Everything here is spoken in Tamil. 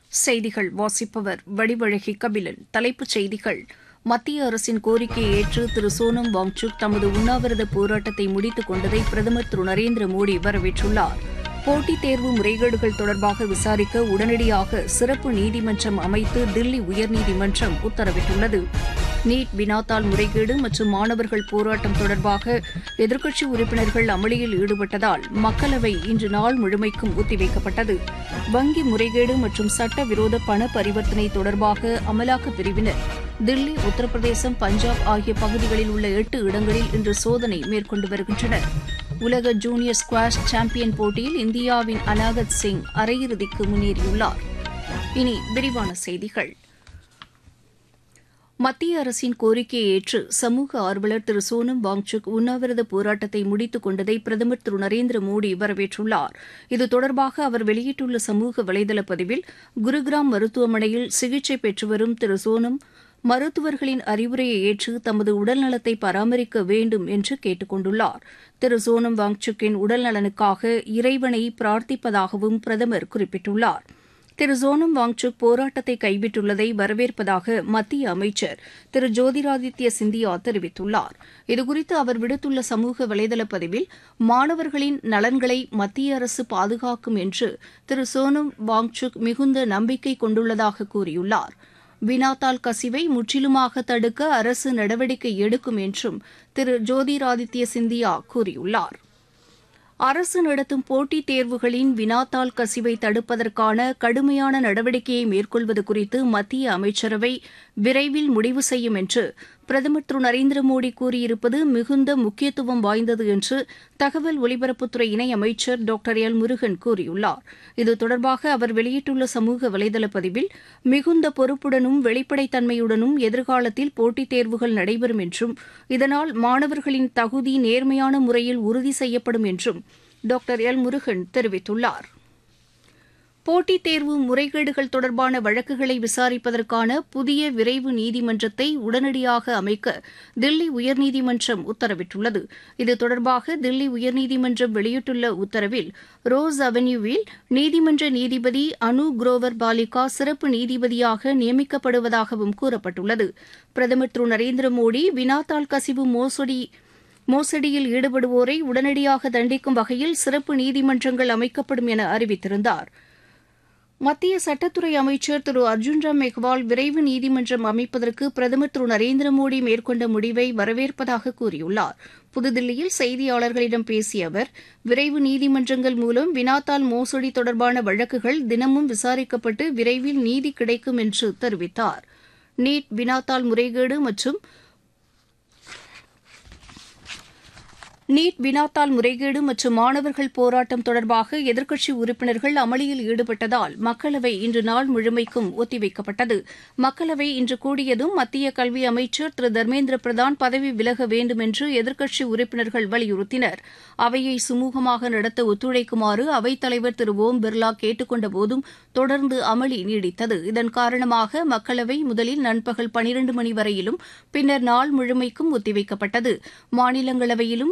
செய்திகள் வாசிப்பவர் வடிவழகி கபிலன் தலைப்புச் செய்திகள் மத்திய அரசின் கோரிக்கையை ஏற்று திரு சோனம் வாங்சுக் தமது உண்ணாவிரத போராட்டத்தை முடித்துக் கொண்டதை பிரதமர் திரு நரேந்திர மோடி வரவேற்றுள்ளார் போட்டித் தேர்வு முறைகேடுகள் தொடர்பாக விசாரிக்க உடனடியாக சிறப்பு நீதிமன்றம் அமைத்து தில்லி உயர்நீதிமன்றம் உத்தரவிட்டுள்ளது நீட் வினாத்தாள் முறைகேடு மற்றும் மாணவர்கள் போராட்டம் தொடர்பாக எதிர்க்கட்சி உறுப்பினர்கள் அமளியில் ஈடுபட்டதால் மக்களவை இன்று நாள் முழுமைக்கும் ஒத்திவைக்கப்பட்டது வங்கி முறைகேடு மற்றும் சட்டவிரோத பண பரிவர்த்தனை தொடர்பாக அமலாக்கப் பிரிவினர் தில்லி உத்தரப்பிரதேசம் பஞ்சாப் ஆகிய பகுதிகளில் உள்ள எட்டு இடங்களில் இன்று சோதனை மேற்கொண்டு வருகின்றனர் உலக ஜூனியர் ஸ்குவாஷ் சாம்பியன் போட்டியில் இந்தியாவின் அனாகத் சிங் அரையிறுதிக்கு முன்னேறியுள்ளார் இனி விரிவான செய்திகள் மத்திய அரசின் கோரிக்கையை ஏற்று சமூக ஆர்வலர் திரு சோனம் வாங்சுக் உண்ணாவிரத போராட்டத்தை முடித்துக் கொண்டதை பிரதமர் திரு நரேந்திர மோடி வரவேற்றுள்ளார் இது தொடர்பாக அவர் வெளியிட்டுள்ள சமூக வலைதள பதிவில் குருகிராம் மருத்துவமனையில் சிகிச்சை பெற்று வரும் திரு சோனம் மருத்துவர்களின் அறிவுரையை ஏற்று தமது உடல்நலத்தை பராமரிக்க வேண்டும் என்று கேட்டுக் கொண்டுள்ளார் திரு சோனம் வாங்சுக்கின் உடல்நலனுக்காக இறைவனை பிரார்த்திப்பதாகவும் பிரதமர் குறிப்பிட்டுள்ளார் திரு சோனம் வாங்சுக் போராட்டத்தை கைவிட்டுள்ளதை வரவேற்பதாக மத்திய அமைச்சர் திரு ஜோதிராதித்ய சிந்தியா தெரிவித்துள்ளார் இதுகுறித்து அவர் விடுத்துள்ள சமூக வலைதள பதிவில் மாணவர்களின் நலன்களை மத்திய அரசு பாதுகாக்கும் என்று திரு சோனம் வாங்சுக் மிகுந்த நம்பிக்கை கொண்டுள்ளதாக கூறியுள்ளார் வினாத்தாள் கசிவை முற்றிலுமாக தடுக்க அரசு நடவடிக்கை எடுக்கும் என்றும் திரு ஜோதிராதித்ய சிந்தியா கூறியுள்ளார் அரசு நடத்தும் போட்டித் தேர்வுகளின் வினாத்தாள் கசிவை தடுப்பதற்கான கடுமையான நடவடிக்கையை மேற்கொள்வது குறித்து மத்திய அமைச்சரவை விரைவில் முடிவு செய்யும் என்று பிரதமர் திரு நரேந்திர மோடி கூறியிருப்பது மிகுந்த முக்கியத்துவம் வாய்ந்தது என்று தகவல் ஒலிபரப்புத்துறை இணையமைச்சர் டாக்டர் எல் முருகன் கூறியுள்ளார் இது தொடர்பாக அவர் வெளியிட்டுள்ள சமூக வலைதள பதிவில் மிகுந்த பொறுப்புடனும் வெளிப்படைத்தன்மையுடனும் எதிர்காலத்தில் போட்டித் தேர்வுகள் நடைபெறும் என்றும் இதனால் மாணவர்களின் தகுதி நேர்மையான முறையில் உறுதி செய்யப்படும் என்றும் டாக்டர் எல் முருகன் தெரிவித்துள்ளார் போட்டித் தேர்வு முறைகேடுகள் தொடர்பான வழக்குகளை விசாரிப்பதற்கான புதிய விரைவு நீதிமன்றத்தை உடனடியாக அமைக்க தில்லி உயர்நீதிமன்றம் உத்தரவிட்டுள்ளது இது தொடர்பாக தில்லி உயர்நீதிமன்றம் வெளியிட்டுள்ள உத்தரவில் ரோஸ் அவென்யூவில் நீதிமன்ற நீதிபதி அனு குரோவர் பாலிகா சிறப்பு நீதிபதியாக நியமிக்கப்படுவதாகவும் கூறப்பட்டுள்ளது பிரதமர் திரு நரேந்திர மோடி வினாத்தாள் கசிவு மோசடி மோசடியில் ஈடுபடுவோரை உடனடியாக தண்டிக்கும் வகையில் சிறப்பு நீதிமன்றங்கள் அமைக்கப்படும் என அறிவித்திருந்தார் மத்திய சட்டத்துறை அமைச்சர் திரு அர்ஜுன் ராம் மெக்வால் விரைவு நீதிமன்றம் அமைப்பதற்கு பிரதமர் திரு நரேந்திர மோடி மேற்கொண்ட முடிவை வரவேற்பதாக கூறியுள்ளார் புதுதில்லியில் செய்தியாளர்களிடம் பேசிய அவர் விரைவு நீதிமன்றங்கள் மூலம் வினாத்தாள் மோசடி தொடர்பான வழக்குகள் தினமும் விசாரிக்கப்பட்டு விரைவில் நீதி கிடைக்கும் என்று தெரிவித்தார் நீட் வினாத்தாள் முறைகேடு மற்றும் நீட் வினாத்தாள் முறைகேடு மற்றும் மாணவர்கள் போராட்டம் தொடர்பாக எதிர்க்கட்சி உறுப்பினர்கள் அமளியில் ஈடுபட்டதால் மக்களவை இன்று நாள் முழுமைக்கும் ஒத்திவைக்கப்பட்டது மக்களவை இன்று கூடியதும் மத்திய கல்வி அமைச்சர் திரு தர்மேந்திர பிரதான் பதவி விலக வேண்டும் என்று எதிர்க்கட்சி உறுப்பினர்கள் வலியுறுத்தினர் அவையை சுமூகமாக நடத்த ஒத்துழைக்குமாறு அவைத்தலைவர் திரு ஓம் பிர்லா கேட்டுக் கொண்ட போதும் தொடர்ந்து அமளி நீடித்தது இதன் காரணமாக மக்களவை முதலில் நண்பகல் பனிரண்டு மணி வரையிலும் பின்னர் நாள் முழுமைக்கும் ஒத்திவைக்கப்பட்டது மாநிலங்களவையிலும்